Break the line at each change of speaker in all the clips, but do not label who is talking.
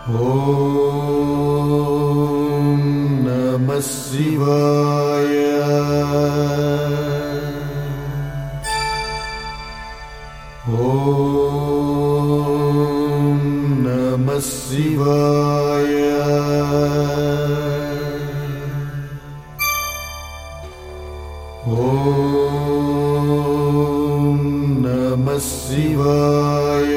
ॐ नमः शिवाय ॐ नमः शिवाय ॐ नमः शिवाय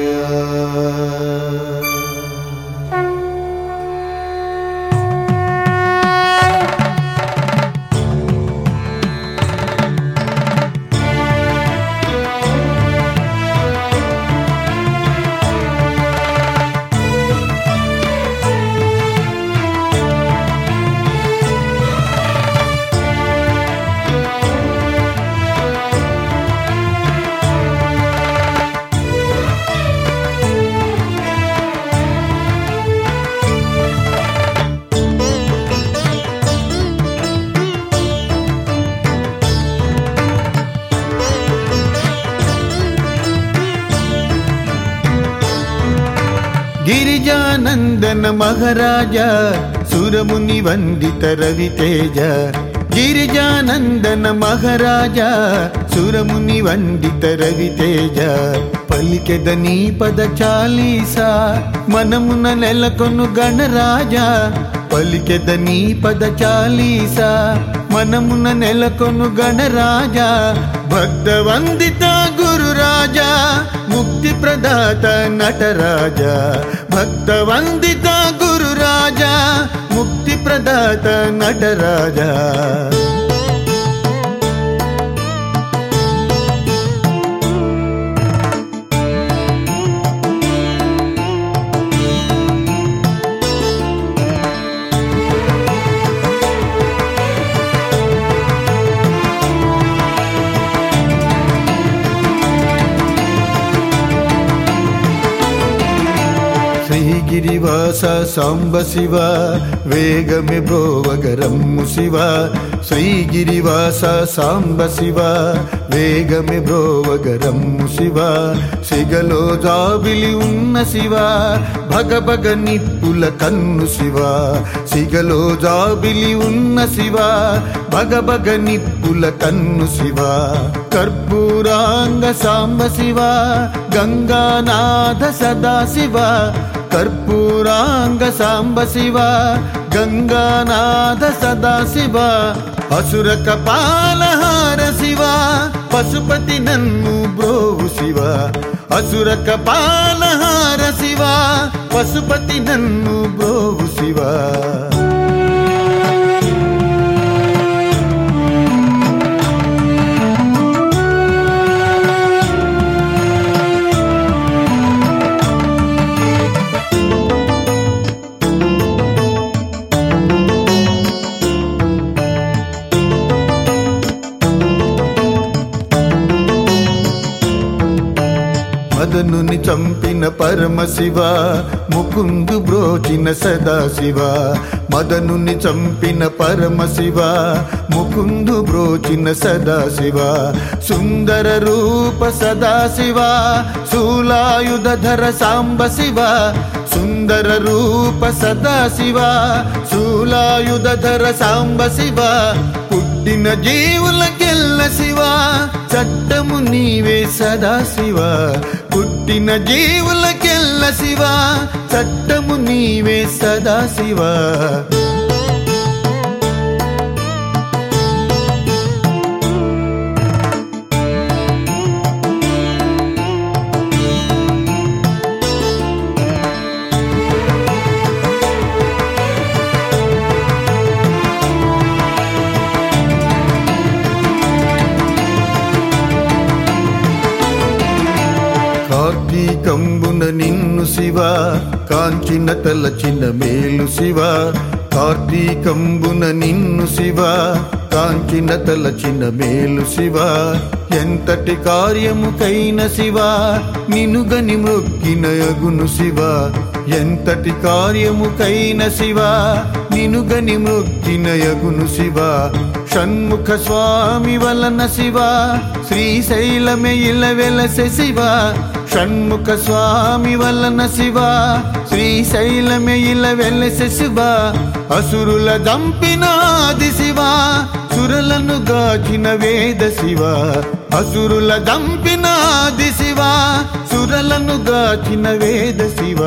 గిరిజానందన మహారాజ సురముని వందిత రవితేజ గిరిజానందన మహారాజ సురముని వందిత రవితేజ పలికెద నీ పద చాలీసా మనమున నెలకొను గణరాజ పలికెద నీ పద చాలీసా మనమున నెలకొను గణరాజ భక్తవందిత గురురాజా ముక్తి ప్రదాత నటరాజ భక్తవందిత గురురాజా ముక్తి ప్రదాత నటరాజా శ్రీగిరివాస సాంబ శివ వేగమి బ్రోవగరమ్ము శివ శ్రీగిరివాస సాంబ శివ వేగమి బ్రోవగరమ్ము శివ సిగలో జాబిలి ఉన్న శివ భగభగ నిప్పుల కన్ను శివ సిగలో జాబిలి ఉన్న శివ భగభగ నిప్పుల కన్ను శివ కర్పూరాంగ సాంబ శివ గంగానాథ సదా శివ కర్పూరాంగ సాంబ శివ గంగానాథ సదా శివ అసుర కపాలహార శివ పశుపతి నన్ను బ్రోవు శివ అసుర కపాలహార శివ పశుపతి నన్ను బ్రోవు శివ మదనుని చంపిన పరమశివ ముకుందు బ్రోచిన సదాశివ మదనుని చంపిన పరమశివ ముకుందు బ్రోచిన సదాశివ సుందర రూప సదాశివ శూలాయుధర సాంబ శివ సుందర రూప సదాశివ శూలాయుధర సాంబ శివ పుట్టిన జీవులకెల్ల శివ చట్టము నీవే సదా శివ పుట్టిన జీవులకెల్ల శివ చట్టము నీవే సదా శివ కార్తీకంబున నిన్ను శివ కాంచిన తలచిన మేలు శివ కార్తీకంబున నిన్ను శివ కాంచిన తలచిన మేలు శివ ఎంతటి కార్యముకైన శివ నినుగని మృక్కిన అగును శివ ఎంతటి కార్యముకైన శివ నినుగని మృక్కిన అగును శివ షణ్ముఖ స్వామి వలన శివ శ్రీశైలమే ఇల వెలసె శివ షణ్ముఖ స్వామి వలన శివ శ్రీశైలమే ఇలా వెలసె శివ అసురుల దంపినాది శివ సురలను గాచిన వేద శివ అసురుల దంపినాది శివ సురలను గాచిన వేద శివ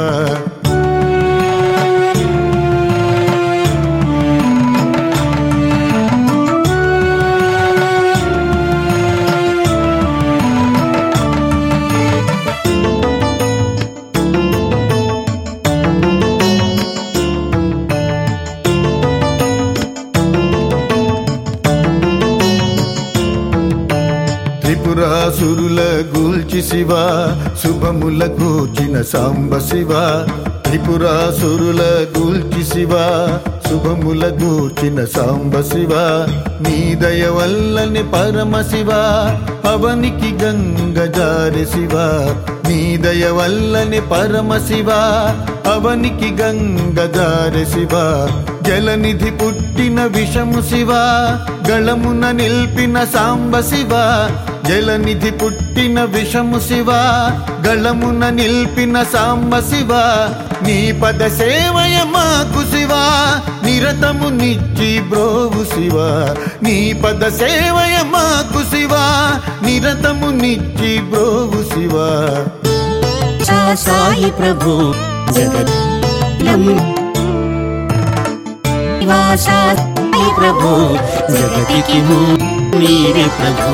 త్రిపురాసురుల గూల్చి శివ శుభముల కూర్చిన సాంబ శివ త్రిపురాసురుల గూల్చి శివ శుభముల గూర్చిన సాంబ శివ నీ దయ వల్లని పరమ శివ అవనికి గంగ జారి శివ నీ దయ వల్లని పరమ శివ అవనికి గంగ జారి శివ జలనిధి పుట్టిన విషము శివ గళమున నిల్పిన సాంబ శివ జలనిధి పుట్టిన విషము శివ గళమున నిల్పిన సాంబ శివ నీ పద సేవయ మాకు శివ నిరతము నిచ్చి బ్రోవు శివ నీ పద సేవయ మాకు శివ నిరతము నిచ్చి బ్రోవు శివ
సా సాయి ప్రభు జగత్ నివాసా సాయి ప్రభు జగతికి మీరే ప్రభు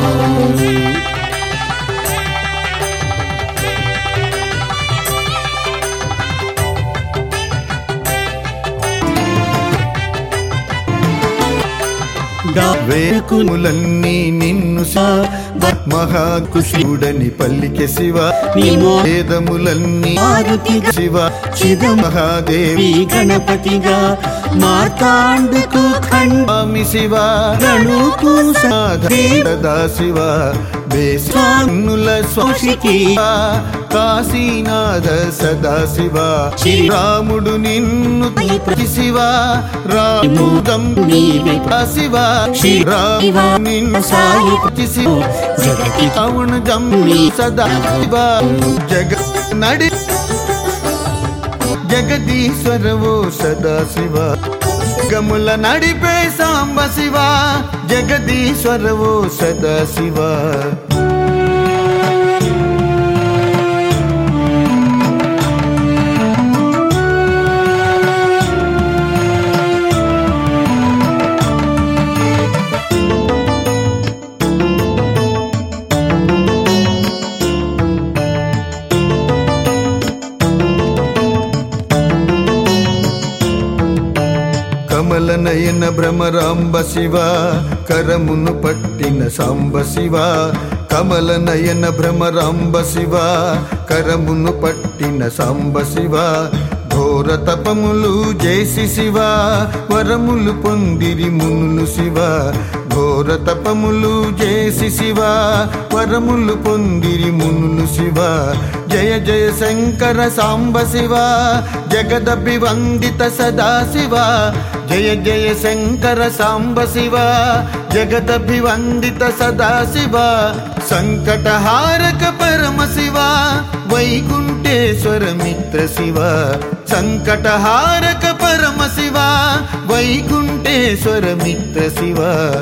వేకుములన్నీ నిన్ను సా మహాకుశుడని పల్లికె శివ
నీ మో-
వేదములన్నీ
మారుతిగా
శివ
చిదం
మహాదేవి
శ్రీ గణపతిగా మార్తాండుకు
స్వామి శివ
ఖండనుకు
సదా శివ బేసానుల స్వామికి కాశీనాథ సదా శివ శ్రీరాముడు నిన్ను ప్రతి శివ రాముదం
నీవే
శివ శ్రీరాము నిన్ను సాయి ప్రతి శివ
జగతికి
అవును జమ్మి సదా శివ జగ నడి జగదీశ్వరవో సదా శివ గముల నడిపే సాంబ శివ జగదీశ్వరవో సదా శివ కమల నయన భ్రమరాంబ శివ కరమును పట్టిన సాంబ శివ కమల నయన భ్రమరాంబ శివ కరమును పట్టిన సాంబ శివ ఘోర తపములు చేసి శివ వరములు పొందిరి మునులు శివ ఘోర తపములు చేసి శివ వరములు పొందిరి మునులు శివ జయ జయ శంకర సాంబ శివ జగదభి వందిత సదా శివ జయ జయ శంకర సాంబ శివ జగదభి వందిత సదా శివ సంకటహారక పరమ శివ వైకుంఠేశ్వర మిత్ర శివ సంకటహారక పరమ శివ వైకుంఠేశ్వర మిత్ర శివ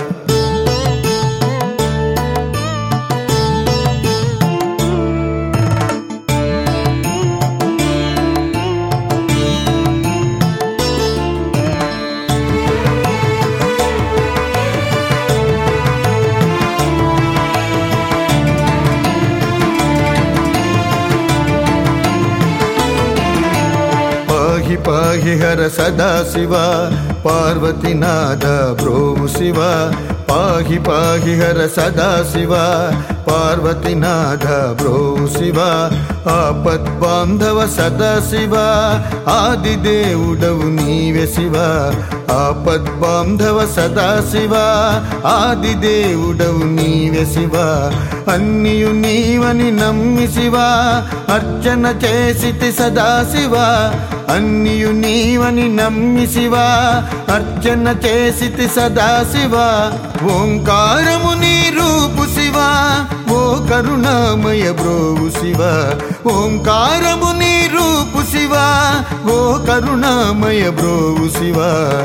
పాహి పాహి హర సదా శివ పార్వతీనాథ బ్రోము శివ పాహి పాహి హర సదా శివ పార్వతీనాథ బ్రోము శివ ఆపద్ బాంధవ సదా శివ ఆది దేవుడవు నీవే శివ ఆపద్ బాంధవ సదా శివ ఆది దేవుడవు నీవే శివ అన్నియు నీవని నమ్మి శివ అర్చన చేసితి సదా శివ అన్నియు నీవని నమ్మి శివ అర్చన చేసితి సదా శివ ఓంకారము నీ రూపు శివ ఓ కరుణామయ బ్రోవు శివ ఓంకారము నీ రూపు శివ ఓ కరుణామయ బ్రోవు శివ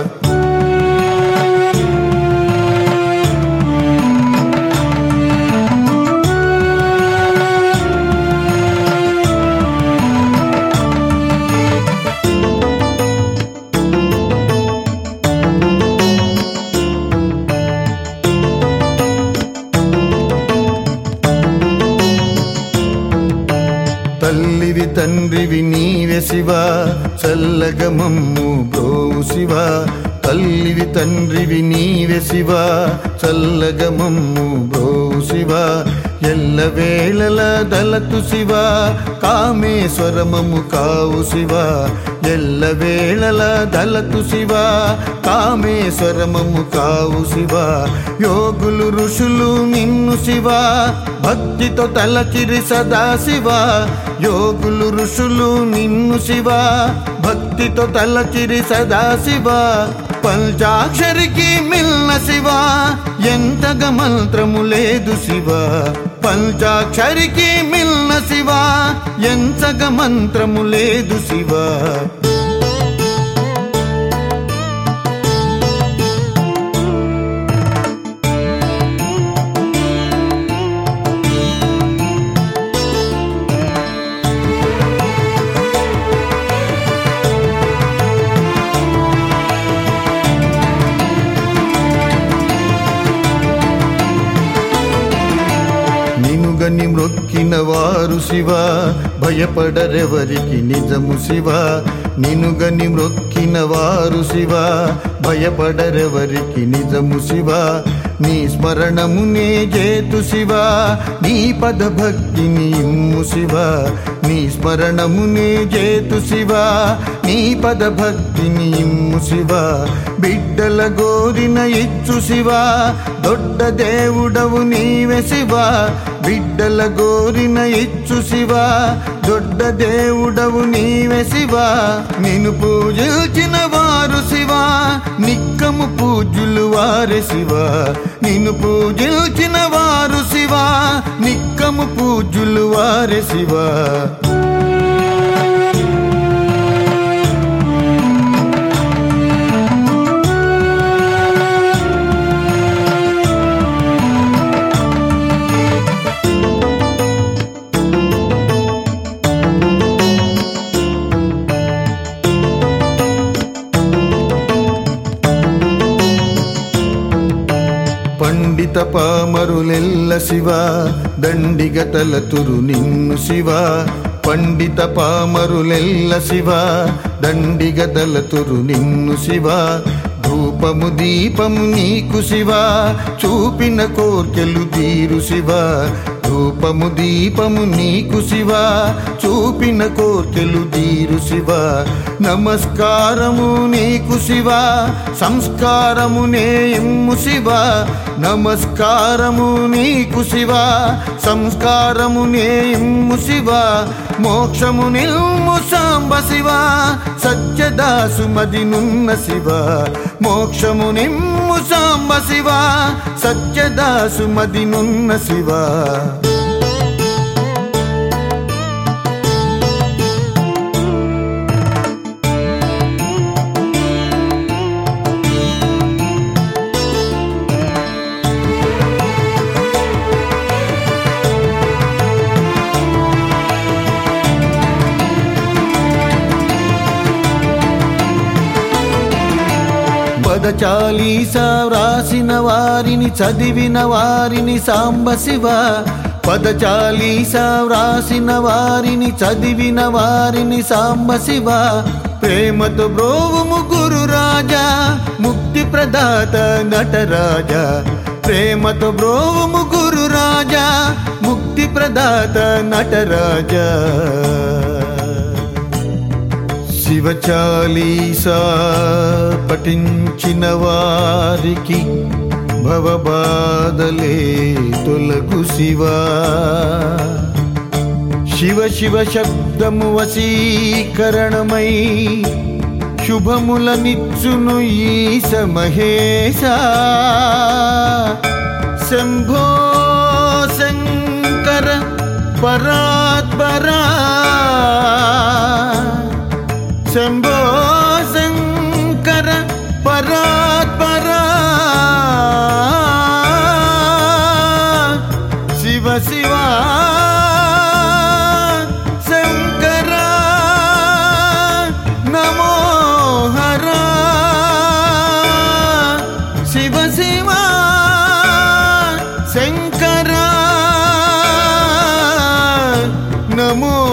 తల్లివి తండ్రివి నీవే శివ చల్లగమమ్ము బ్రోవు శివ తల్లివి తండ్రివి నీవే శివ చల్లగమమ్ము బ్రోవు శివ ఎల్ల వేళల దళతు శివ కామేశ్వరమము కావు శివ ఎల్ల వేళల దళతు శివ కామేశ్వరమము కావు శివ యోగులు ఋషులు నిన్ను శివ భక్తితో తలచిరి సదా శివ యోగులు ఋషులు నిన్ను శివ భక్తితో తలచిరి సదా శివ పంచాక్షరికి మిల్న శివ ఎంతగా మంత్రము లేదు శివ పంచాక్షరికి మిల్న శివ ఎంతగా మంత్రము లేదు శివ నినుగని మ్రొక్కిన వారు శివ భయపడరెవరికి నిజము శివ నినుగని మ్రొక్కిన వారు శివ భయపడరెవరికి నిజము శివ నీ స్మరణమునే జేతు శివ నీ పద భక్తిని ఇమ్ము శివ నీ స్మరణమునే జేతు శివ నీ పద భక్తిని ఇమ్ము శివ బిడ్డల గోరిన ఇచ్చు శివ దొడ్డ దేవుడవు నీవే శివ బిడ్డల గోరిన ఇచ్చు శివ దొడ్డ దేవుడవు నీవే శివ నిన్ను పూజించిన వారు శివ నిక్కము పూజులు వారే శివ నిన్ను పూజించిన వారు శివ నిక్కము పూజులు వారే శివ పండిత పామరులెల్ల శివ దండిగ తలతురు నిన్ను శివ పండిత పామరులెల్ల శివ దండిగ తలతురు నిన్ను శివ ధూపము దీపము నీకు శివ చూపిన కోర్కెలు తీరు శివ ధూపము దీపము నీకు శివ చూపిన కోర్కెలు తీరు శివ నమస్కారము నీకు శివ సంస్కారమునే ఇమ్ము శివ నమస్కారము నీకు శివ సంస్కారమునే ఇమ్ము శివ మోక్షము నిల్ము సాంబ శివ సత్యదాసు మదినున్న శివ మోక్షము నిమ్ము సాంబ శివ సత్యదాసు మదినున్న శివ పదచాలీసా వ్రాసిన వారిని చదివిన వారిని సాంబ శివ పదచాలీసా వ్రాసిన వారిని చదివిన వారిని సాంబ శివ ప్రేమతో బ్రోవుము గురు రాజా ముక్తి ప్రదాత నటరాజా ప్రేమతో బ్రోవుము గురు రాజా ముక్తి ప్రదాత నటరాజా శివచాలీసా పఠించిన వారికి భవబాధలే తొలగు శివా శివ శివ శబ్దము వశీకరణమై శుభములనిచ్చును ఈశ మహేశ శంభో శంకర పరాత్పరా శంభో శంకర పరాత్పరా శివ శివ శంకర నమో హర శివ శివ శంకర నమో